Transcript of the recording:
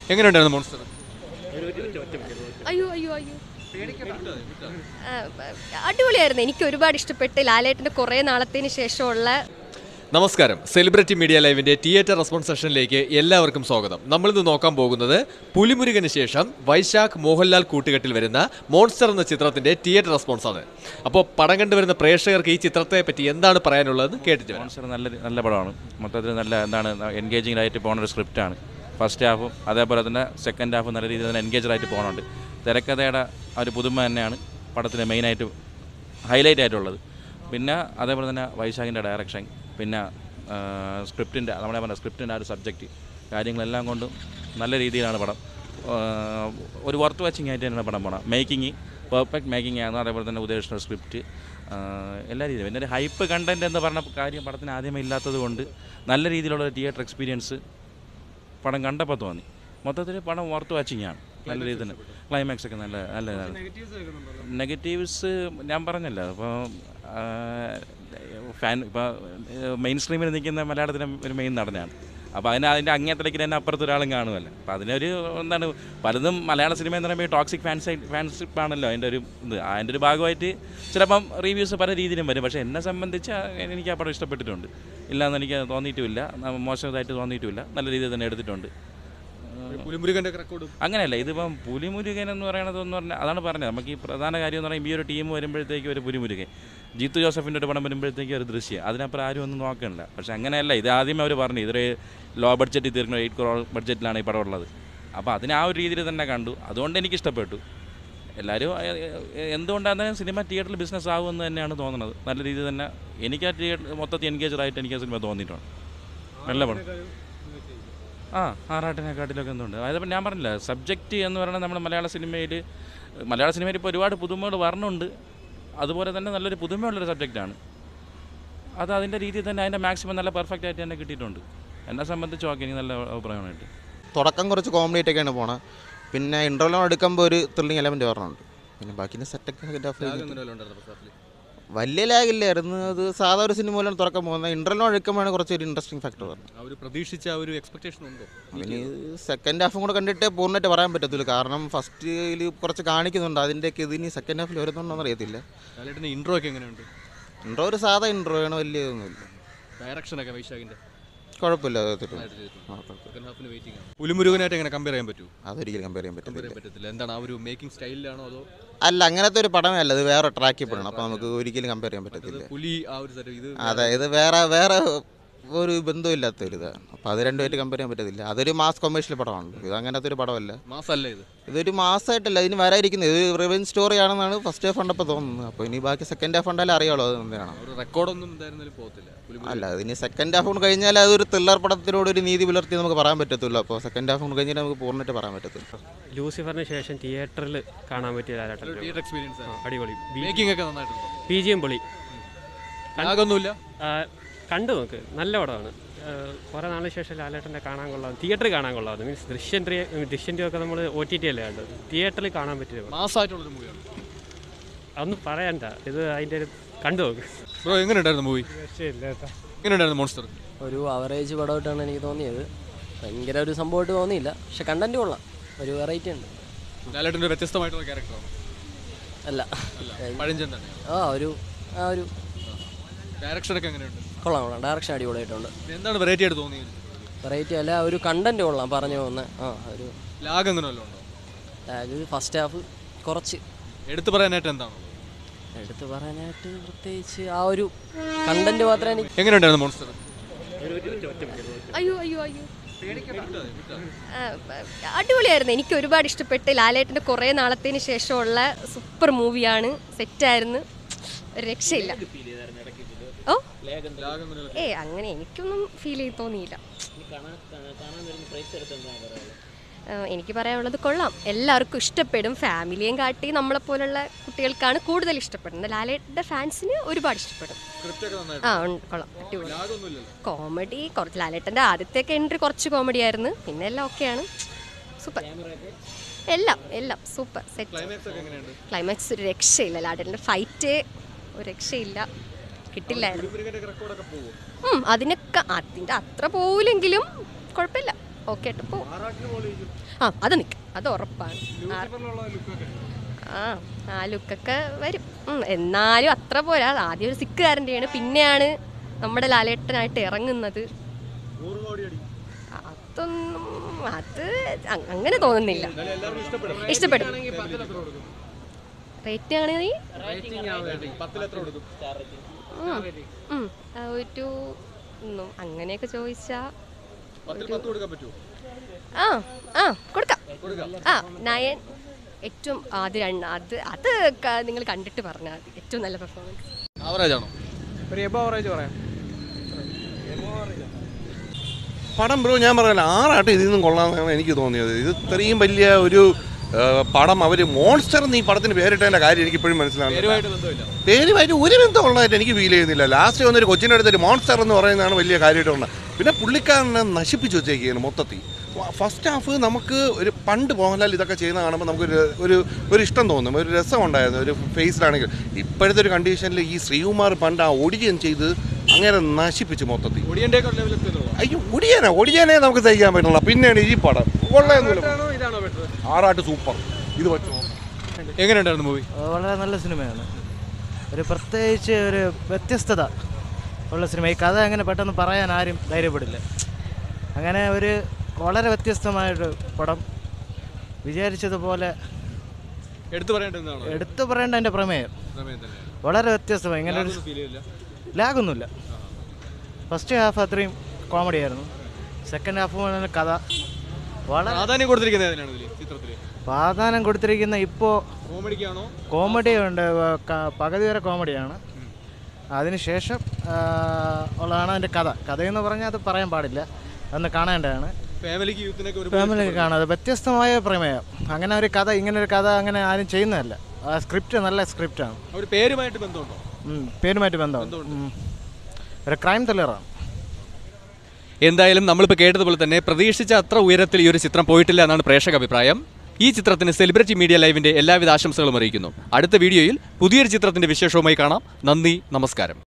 എങ്ങനെയുണ്ടായിരുന്നു മോൺസ്റ്റർ അയ്യോ അയ്യോ അയ്യോ ആ, അടിപൊളിയായിരുന്നു എനിക്ക് ഒരുപാട് ഇഷ്ടപ്പെട്ട് ലാലേട്ടൻ്റെ കുറേ നാളത്തിന് ശേഷമുള്ള നമസ്കാരം സെലിബ്രിറ്റി മീഡിയ ലൈവിന്റെ തിയേറ്റർ റെസ്പോൺസ് സെഷനിലേക്ക് എല്ലാവർക്കും സ്വാഗതം നമ്മളിന്ന് നോക്കാൻ പോകുന്നത് പുലിമുരുകന് ശേഷം വൈശാഖ് മോഹൻലാൽ കൂട്ടുകെട്ടിൽ വരുന്ന മോൺസ്റ്റർ എന്ന ചിത്രത്തിന്റെ തിയേറ്റർ റെസ്പോൺസ് ആണ് അപ്പോൾ പടം കണ്ടുവരുന്ന പ്രേക്ഷകർക്ക് ഈ ചിത്രത്തെ പറ്റി എന്താണ് പറയാനുള്ളതെന്ന് കേട്ടിട്ട് വരാം മോൺസ്റ്റർ നല്ല നല്ല പടമാണ് മൊത്തത്തിൽ നല്ല എന്താണ് എൻഗേജിംഗ് ആയിട്ട് പോകുന്ന ഒരു സ്ക്രിപ്റ്റാണ് ഫസ്റ്റ് ഹാഫും അതേപോലെ തന്നെ സെക്കൻഡ് ഹാഫും നല്ല രീതിയിൽ തന്നെ എൻഗേജഡ് ആയിട്ട് പോകുന്നുണ്ട് തിരക്കഥയുടെ ആ ഒരു പുതുമ തന്നെയാണ് പടത്തിന് മെയിനായിട്ട് ഹൈലൈറ്റ് ആയിട്ടുള്ളത് പിന്നെ അതേപോലെ തന്നെ വൈശാഖിൻ്റെ ഡയറക്ഷൻ പിന്നെ സ്ക്രിപ്റ്റിൻ്റെ നമ്മുടെ പറഞ്ഞ സ്ക്രിപ്റ്റിൻ്റെ ആ ഒരു സബ്ജക്റ്റ് കാര്യങ്ങളെല്ലാം കൊണ്ടും നല്ല രീതിയിലാണ് പടം ആ, ഒരു വർത്ത് വാച്ചിങ് ആയിട്ട് തന്നെയാണ് പടം പോണം മേക്കിംഗ് പെർഫെക്റ്റ് മേക്കിംഗ് ആണ് അതേപോലെ തന്നെ ഉദ്ദേശിച്ച സ്ക്രിപ്റ്റ് എല്ലാ രീതിയിലും പിന്നെ ഒരു ഹൈപ്പ് കണ്ടൻറ് എന്ന് പറഞ്ഞ കാര്യം പടത്തിന് ആദ്യമേ ഇല്ലാത്തത് കൊണ്ട് നല്ല രീതിയിലുള്ള തിയേറ്റർ എക്സ്പീരിയൻസ് പടം കണ്ടപ്പോൾ തോന്നി മൊത്തത്തിൽ പടം വർത്ത് വാച്ചിങ് ആണ് നല്ല രീതിയിൽ തന്നെ ക്ലൈമാക്സ് ഒക്കെ നല്ല നല്ല ഇതാണ് നെഗറ്റീവ്സ് ഞാൻ പറഞ്ഞല്ലോ അപ്പോൾ ഫാൻ ഇപ്പോൾ മെയിൻ സ്ട്രീമിൽ നിൽക്കുന്ന മലയാളത്തിലെ ഒരു മെയിൻ നടനാണ് അപ്പോൾ അതിന് അതിൻ്റെ അങ്ങേത്തലയ്ക്ക് തന്നെ അപ്പുറത്ത് ഒരാളും കാണുമല്ലോ അപ്പോൾ അതിനൊരു എന്താണ് പലതും മലയാള സിനിമ എന്ന് പറയുമ്പോൾ ടോക്സിക് ഫാൻസ് ഫാൻഷിപ്പ് ആണല്ലോ അതിൻ്റെ ഒരു ഇത് അതിൻ്റെ ഒരു ഭാഗമായിട്ട് ചിലപ്പം റിവ്യൂസ് പല രീതിയിലും വരും പക്ഷേ എന്നെ സംബന്ധിച്ച് എനിക്ക് ആ പടം ഇഷ്ടപ്പെട്ടിട്ടുണ്ട് ഇല്ലയെന്ന് എനിക്ക് തോന്നിയിട്ടുമില്ല മോശമായിട്ട് തോന്നിയിട്ടുമില്ല നല്ല രീതിയിൽ തന്നെ എടുത്തിട്ടുണ്ട് പുലിമുരുകന്റെ റെക്കോർഡും അങ്ങനെയല്ല ഇതിപ്പം പുലിമുരുകൻ എന്ന് പറയണത് എന്ന് പറഞ്ഞാൽ അതാണ് പറഞ്ഞത് നമുക്ക് ഈ പ്രധാന കാര്യം എന്ന് പറയുമ്പോൾ ഈ ഒരു ടീം വരുമ്പോഴത്തേക്ക് ഒരു പുലിമുരുകൻ ജീത്തു ജോസഫിൻ്റെ ഒരു പടം വരുമ്പോഴത്തേക്ക് ഒരു ദൃശ്യം അതിനപ്പുറം ആരും ഒന്നും നോക്കണില്ല പക്ഷേ അങ്ങനെയല്ല ഇത് ആദ്യമേ അവർ പറഞ്ഞു ഇതൊരു ലോ ബഡ്ജറ്റ് തീർക്കുന്ന എയ്റ്റ് ക്രോർ ബഡ്ജറ്റിലാണ് ഈ പടം ഉള്ളത് അപ്പോൾ അതിനെ ആ ഒരു രീതിയിൽ തന്നെ കണ്ടു അതുകൊണ്ട് എനിക്ക് ഇഷ്ടപ്പെട്ടു എല്ലാവരും ഏ, ഏ, എന്തുകൊണ്ടാണ് സിനിമ തിയേറ്ററിൽ ബിസിനസ് ആകുമെന്ന് തന്നെയാണ് തോന്നുന്നത് നല്ല രീതിയിൽ തന്നെ എനിക്ക് ആ തിയേറ്റർ മൊത്തത്തിൽ എൻഗേജഡ് ആയിട്ട് എനിക്ക് ആ സിനിമ തോന്നിയിട്ടുണ്ട് നല്ല പടം ആ ആറാട്ടിനെക്കാട്ടിലൊക്കെ എന്തുണ്ട് അതായത് ഇപ്പം ഞാൻ പറഞ്ഞില്ല സബ്ജക്റ്റ് എന്ന് പറയുന്നത് നമ്മുടെ മലയാള സിനിമയിൽ മലയാള സിനിമയിൽ ഇപ്പോൾ ഒരുപാട് പുതുമകൾ വരണുണ്ട് അതുപോലെ തന്നെ നല്ലൊരു പുതുമയുള്ളൊരു സബ്ജക്റ്റാണ് അത് അതിൻ്റെ രീതിയിൽ തന്നെ അതിൻ്റെ മാക്സിമം നല്ല പെർഫെക്റ്റ് ആയിട്ട് തന്നെ കിട്ടിയിട്ടുണ്ട് എന്നെ സംബന്ധിച്ച് ഓക്കെ എനിക്ക് നല്ല അഭിപ്രായമായിട്ട് തുടക്കം കുറച്ച് കോമഡി ആയിട്ടൊക്കെയാണ് പോണത് പിന്നെ ഇൻ്റർവ്യൂ എടുക്കുമ്പോൾ ഒരു ത്രില്ലിംഗ് എലമെൻറ്റ് വരണുണ്ട് പിന്നെ ബാക്കി സെറ്റൊക്കെ വലിയ ലാഗില്ലായിരുന്നു അത് സാധാ ഒരു സിനിമ പോലെയാണ് തുറക്കാൻ പോകുന്നത് ഇൻ്റർവ്യൂ എടുക്കുമ്പോഴാണ് കുറച്ച് ഒരു ഇൻട്രസ്റ്റിംഗ് ഫാക്ടർ വരുന്നത് അവർ പ്രതീക്ഷിച്ച ആ ഒരു എക്സ്പെക്ടേഷൻ ഉണ്ടോ അതിന് സെക്കൻഡ് ഹാഫും കൂടെ കണ്ടിട്ട് പൂർണ്ണമായിട്ട് പറയാൻ പറ്റത്തില്ല കാരണം ഫസ്റ്റിൽ കുറച്ച് കാണിക്കുന്നുണ്ട് അതിൻ്റെയൊക്കെ ഇതിന് സെക്കൻഡ് ഹാഫിൽ വരുന്നുണ്ടോ അറിയത്തില്ല ലാലേട്ടൻ്റെ ഇൻട്രോ ഒക്കെ എങ്ങനെയുണ്ട് ഇൻട്രോ ഒരു സാധാ ഇൻട്രോ ആണ് വലിയ ഇതൊന്നുമില്ല ഡയറക്ഷനൊക്കെ വൈശാഖിന്റെ കുഴപ്പമില്ല അതൊരു പുലിമുരുകനായിട്ട് എങ്ങനെ കമ്പയർ ചെയ്യാൻ പറ്റുമോ അതൊരിക്കലും കമ്പയർ ചെയ്യാൻ പറ്റത്തില്ല പറയാൻ പറ്റത്തില്ല എന്താണ് ആ ഒരു മേക്കിംഗ് സ്റ്റൈലിലാണോ അതോ അല്ല അങ്ങനത്തെ ഒരു പടമേ അല്ല ഇത് വേറെ ട്രാക്കിൽ പെടണം അപ്പോൾ നമുക്ക് ഒരിക്കലും കമ്പയർ ചെയ്യാൻ പറ്റത്തില്ല പുലി ആ ഒരു സെറ്റ് ഇത് അതെ ഇത് വേറെ വേറെ ഒരു ബന്ധമില്ലാത്ത ഒരു ഇതാണ് അപ്പോൾ അത് രണ്ടുമായിട്ട് കമ്പയർ ചെയ്യാൻ പറ്റത്തില്ല അതൊരു മാസ് കൊമേഴ്ഷ്യൽ പടമാണല്ലോ ഇത് അങ്ങനത്തെ ഒരു പടമല്ല മാസല്ല ഇത് ഇതൊരു മാസമായിട്ടല്ല ഇതിന് വരാതിരിക്കുന്നത് ഇത് റിവെൻ സ്റ്റോറി ആണെന്നാണ് ഫസ്റ്റ് ഹാഫ് കണ്ടപ്പോൾ തോന്നുന്നത് അപ്പോൾ ഇനി ബാക്കി സെക്കൻഡ് ഹാഫ് കണ്ടാലേ അറിയാമല്ലോ അത് എന്താണ് ഒരു റെക്കോർഡൊന്നും എന്തായിരുന്നാലും പോകത്തില്ല പുലിമുരുകൻ അല്ല അതിന് സെക്കൻഡ് ഹാഫ് കൊണ്ട് കഴിഞ്ഞാൽ അതൊരു ത്രില്ലർ പടത്തിനോട് ഒരു നീതി പുലർത്തി നമുക്ക് പറയാൻ പറ്റത്തുള്ളൂ അപ്പോൾ സെക്കൻഡ് ഹാഫ് കൊണ്ട് കഴിഞ്ഞാൽ നമുക്ക് പൂർണ്ണമായിട്ട് പറയാൻ പറ്റത്തില്ല ലൂസിഫറിന് ശേഷം തിയേറ്ററിൽ കാണാൻ പറ്റിയ ലാലേട്ടൻ തിയേറ്റർ എക്സ്പീരിയൻസ് ആ, അടിപൊളി മേക്കിംഗ് ഒക്കെ നന്നായിട്ടുണ്ട് പി ജി എം പൊളി ലാഗൊന്നുമില്ല ആ, കണ്ടു നോക്ക് നല്ല പടമാണ് കുറേ നാളിന് ശേഷം ലാലേട്ടൻ്റെ കാണാൻ കൊള്ളാം തിയേറ്ററിൽ കാണാൻ കൊള്ളാം മീൻസ് ദൃശ്യം ത്രീ ദൃശ്യം ടു ഒക്കെ നമ്മൾ ഒ ടി ടി അല്ലേ കണ്ടത് തിയേറ്ററിൽ കാണാൻ പറ്റിയ പടം. മാസമായിട്ടുള്ളൊരു മൂവിയാണ് അതൊന്നും പറയണ്ട ഇത് അതിൻ്റെ ഒരു കണ്ടു നോക്ക് ബ്രോ എങ്ങനെയുണ്ടായിരുന്നു മൂവി എങ്ങനെയുണ്ടായിരുന്നു മോൺസ്റ്റർ ഒരു അവറേജ് പടമായിട്ടാണ് എനിക്ക് തോന്നിയത് ഭയങ്കര ഒരു സംഭവമായിട്ട് തോന്നിയില്ല പക്ഷെ കണ്ടന്റ് കൊള്ളാം ഒരു വെറൈറ്റി ഉണ്ട് ലാലേട്ടൻ്റെ ഒരു വ്യത്യസ്തമായിട്ടുള്ള ക്യാരക്ടറാണ് അല്ല പഴഞ്ചൻ തന്നെ ആ ഒരു ആ ഒരു ഡയറക്ഷനൊക്കെ എങ്ങനെയുണ്ട് കൊള്ളാം കൊള്ളാം ഡയറക്ഷൻ അടിപൊളിയായിട്ടുണ്ട് എന്താണ് വെറൈറ്റി ആയിട്ട് തോന്നിയത് വെറൈറ്റി അല്ല ഒരു കണ്ടന്റ് കൊള്ളാം പറഞ്ഞു പോകുന്ന ആ ഒരു ലാഗ് അങ്ങനെ വല്ലതും ഉണ്ടോ അത് ഫസ്റ്റ് ഹാഫ് കുറച്ച് എടുത്തു പറയാനായിട്ട് എന്താണ് എടുത്തു പറയാനായിട്ട് പ്രത്യേകിച്ച് ആ ഒരു കണ്ടന്റ് മാത്രമേ എനിക്ക് എങ്ങനെയുണ്ടായിരുന്നു മോൺസ്റ്റർ അയ്യോ അയ്യോ അയ്യോ ആ, അടിപൊളിയായിരുന്നു എനിക്ക് ഒരുപാട് ഇഷ്ടപ്പെട്ട് ലാലേട്ടൻ്റെ കുറേ നാളത്തിന് ശേഷമുള്ള സൂപ്പർ മൂവിയാണ് സെറ്റായിരുന്നു ഒരു രക്ഷയില്ല ഓ ഏ അങ്ങനെ എനിക്കൊന്നും ഫീൽ ചെയ്ത് തോന്നിയില്ല ആ, എനിക്ക് പറയാനുള്ളത് കൊള്ളാം എല്ലാവർക്കും ഇഷ്ടപ്പെടും ഫാമിലിയും കാട്ടി നമ്മളെപ്പോലുള്ള കുട്ടികൾക്കാണ് കൂടുതൽ ഇഷ്ടപ്പെടുന്നത് ലാലേട്ടൻ്റെ ഫാൻസിന് ഒരുപാട് ഇഷ്ടപ്പെടും ആ ഉണ്ട് കൊള്ളാം അടിപൊളി കോമഡി കുറച്ച് ലാലേട്ടൻ്റെ ആദ്യത്തെയൊക്കെ എൻട്രി കുറച്ച് കോമഡി ആയിരുന്നു പിന്നെ എല്ലാം ഓക്കെയാണ് സൂപ്പർ എല്ലാം എല്ലാം സൂപ്പർ സെറ്റ് ക്ലൈമാക്സ് ഒരു രക്ഷയില്ല ലാലേട്ടൻ്റെ ഫൈറ്റ് ഒരു രക്ഷയില്ല കിട്ടില്ലായിരുന്നു ഉം, അതിനൊക്കെ അതിൻ്റെ അത്ര പോവില്ലെങ്കിലും കുഴപ്പമില്ല ഓക്കെ ആയിട്ട് പോവും ആ അത് നിൽക്കും അത് ഉറപ്പാണ് ആ- ആ ആ ലുക്കൊക്കെ വരും ഉം, എന്നാലും അത്ര പോരാ ആദ്യം ഒരു സിക്കുകാരൻ്റെയാണ് പിന്നെയാണ് നമ്മുടെ ലാലേട്ടനായിട്ട് ഇറങ്ങുന്നത് അതൊന്നും അത് അ- അങ്ങനെ തോന്നുന്നില്ല ഇഷ്ടപ്പെടും റേറ്റ് ആണെങ്കിൽ ഉം, ഉം, ആ, ഒരു ഉം, അങ്ങനെയൊക്കെ ചോദിച്ചാ ആ ആ കൊടുക്കാം ആ നയൻ ഏറ്റവും അത് രണ്ട് അത് അത് നിങ്ങൾ കണ്ടിട്ട് പറഞ്ഞാൽ മതി ഏറ്റവും നല്ല പെർഫോമൻസ് ആവറേജ് ആണോ ഒരു എബോ ആവറേജ് പറയാം പടം ബ്രോ ഞാൻ പറയാം ആറാട്ട് ഇതിൽ നിന്നും കൊള്ളാമെന്നാണ് എനിക്ക് തോന്നിയത് ഇത് ഇത്രയും വലിയ ഒരു ആ, പടം അവർ മോൺസ്റ്റർ എന്ന് ഈ പടത്തിന് പേരിട്ടതിൻ്റെ കാര്യം എനിക്ക് ഇപ്പോഴും മനസ്സിലാവുന്നില്ല പേരുമായിട്ട് ബന്ധമില്ല പേരുമായിട്ട് ഒരു ബന്ധം ഉള്ളതായിട്ട് എനിക്ക് ഫീൽ ചെയ്യുന്നില്ല ലാസ്റ്റ് വന്നൊരു കൊച്ചിൻ്റെ അടുത്തൊരു മോൺസ്റ്റർ എന്ന് പറയുന്നതാണ് വലിയ കാര്യമായിട്ട് ഉള്ളത് പിന്നെ പുള്ളിക്കാരനെ നശിപ്പിച്ച് വെച്ചേക്കുകയാണ് മൊത്തത്തിൽ ഫസ്റ്റ് ഹാഫ് നമുക്ക് ഒരു പണ്ട് മോഹൻലാൽ ഇതൊക്കെ ചെയ്യുന്ന കാണുമ്പോൾ നമുക്കൊരു ഒരു ഒരു ഇഷ്ടം തോന്നും ഒരു രസം ഉണ്ടായിരുന്നു ഒരു ഫേസിലാണെങ്കിൽ ഇപ്പോഴത്തെ ഒരു കണ്ടീഷനിൽ ഈ ശ്രീകുമാർ പണ്ട് ആ ഒടിയൻ ചെയ്ത് അങ്ങനെ നശിപ്പിച്ചു മൊത്തത്തിൽ ഒടിയൻ്റെ ലെവലെത്തുന്നുള്ളൂ അയ്യോ ഒടിയാനാ ഒടിയാനേ നമുക്ക് സഹിക്കാൻ പറ്റുള്ള പിന്നെയാണ് ഈ പടം കൊള്ളയൊന്നുമില്ല ആണോ ഇതാണോ ബെറ്റർ ആറാട്ട് സൂപ്പർ ഇത് പറ്റുമോ എങ്ങനെയുണ്ടായിരുന്നു മൂവി വളരെ നല്ല സിനിമയാണ് ഒരു പ്രത്യേകിച്ച് ഒരു വ്യത്യസ്തത ഉള്ള സിനിമ ഈ കഥ അങ്ങനെ പെട്ടെന്ന് പറയാൻ ആരും ധൈര്യപ്പെടില്ല അങ്ങനെ ഒരു വളരെ വ്യത്യസ്തമായൊരു പടം വിചാരിച്ചതുപോലെ എടുത്തു പറയേണ്ടതാണോ എടുത്തു പറയേണ്ട എൻ്റെ പ്രമേയം വളരെ വ്യത്യസ്തമായി ഇങ്ങനെ ഒരു ലാഗൊന്നുമില്ല ഫസ്റ്റ് ഹാഫ് അത്രയും കോമഡി ആയിരുന്നു സെക്കൻഡ് ഹാഫ് കഥ വളരെ പ്രാധാന്യം കൊടുത്തിരിക്കുന്നത് ഏതിനാണ് ഇതില് ചിത്രത്തില് പ്രാധാന്യം കൊടുത്തിരിക്കുന്ന ഇപ്പോൾ കോമഡിക്കാണോ കോമഡി ഉണ്ട് വ- ക- പകുതി വരെ കോമഡിയാണ് അതിനുശേഷം ആ, ഉള്ളതാണ് അതിൻ്റെ കഥ കഥയെന്ന് പറഞ്ഞാൽ അത് പറയാൻ പാടില്ല അതൊന്ന് കാണേണ്ടതാണ് ഫാമിലിക്ക് യൂത്തിനൊക്കെ ഒരു ഫാമിലി കാണാതെ വ്യത്യസ്തമായ പ്രമേയം അങ്ങനെ ഒരു കഥ ഇങ്ങനെ ഒരു കഥ അങ്ങനെ ആരും ചെയ്യുന്നതല്ല ആ സ്ക്രിപ്റ്റ് നല്ല സ്ക്രിപ്റ്റാണ് ഒരു പേരുമായിട്ട് ബന്ധമുണ്ടോ പേരുമായിട്ട് ബന്ധമുണ്ട് ഉം. ഒരു ക്രൈം ത്രില്ലറാണ് എന്തായാലും നമ്മളിപ്പോൾ കേട്ടതുപോലെ തന്നെ പ്രതീക്ഷിച്ച അത്ര ഉയരത്തിൽ ഈ ഒരു ചിത്രം പോയിട്ടില്ല എന്നാണ് പ്രേക്ഷക അഭിപ്രായം ഈ ചിത്രത്തിന് സെലിബ്രിറ്റി മീഡിയ ലൈവിന്റെ എല്ലാവിധ ആശംസകളും അറിയിക്കുന്നു അടുത്ത വീഡിയോയിൽ പുതിയൊരു ചിത്രത്തിന്റെ വിശേഷവുമായി കാണാം നന്ദി നമസ്കാരം